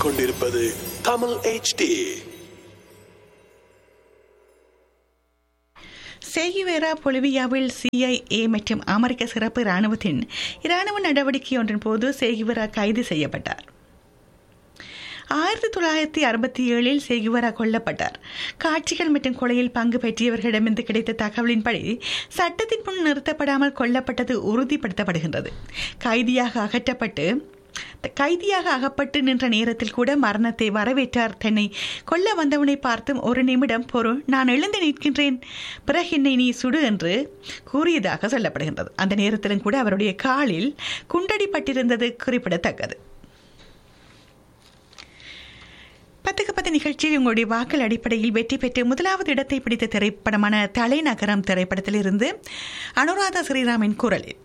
கேட்டுக்கொண்டிருப்பது Tamil HD Che Guevara பொலிவியாவில் CIA மற்றும் அமெரிக்க சிறப்பு இராணுவத்தின் இராணுவ நடவடிக்கை ஒன்றின் போது சேகிவேரா கைது செய்யப்பட்டார் ஆயிரத்தி தொள்ளாயிரத்தி அறுபத்தி ஏழில் சேகுவரா கொல்லப்பட்டார் காட்சிகள் மற்றும் கொலையில் பங்கு பெற்றியவர்களிடமிருந்து கிடைத்த தகவலின்படி சட்டத்தின் முன் நிறுத்தப்படாமல் கொல்லப்பட்டது உறுதிப்படுத்தப்படுகின்றது கைதியாக அகற்றப்பட்டு கைதியாக அகப்பட்டு நின்ற நேரத்தில் கூட மரணத்தை வரவேற்றார் தன்னை கொல்ல வந்தவனை பார்த்தும் ஒரு நிமிடம் பொருள் நான் எழுந்து நிற்கின்றேன் பிறகு என்னை நீ சுடு என்று கூறியதாக சொல்லப்படுகின்றது அந்த நேரத்திலும் கூட அவருடைய காலில் குண்டடிப்பட்டிருந்தது குறிப்பிடத்தக்கது பத்துக்கு பத்து நிகழ்ச்சியில் உங்களுடைய வாக்கள் அடிப்படையில் வெற்றி பெற்று முதலாவது இடத்தை பிடித்த திரைப்படமான தலைநகரம் திரைப்படத்திலிருந்து அனுராதா ஸ்ரீராமின் குரலில்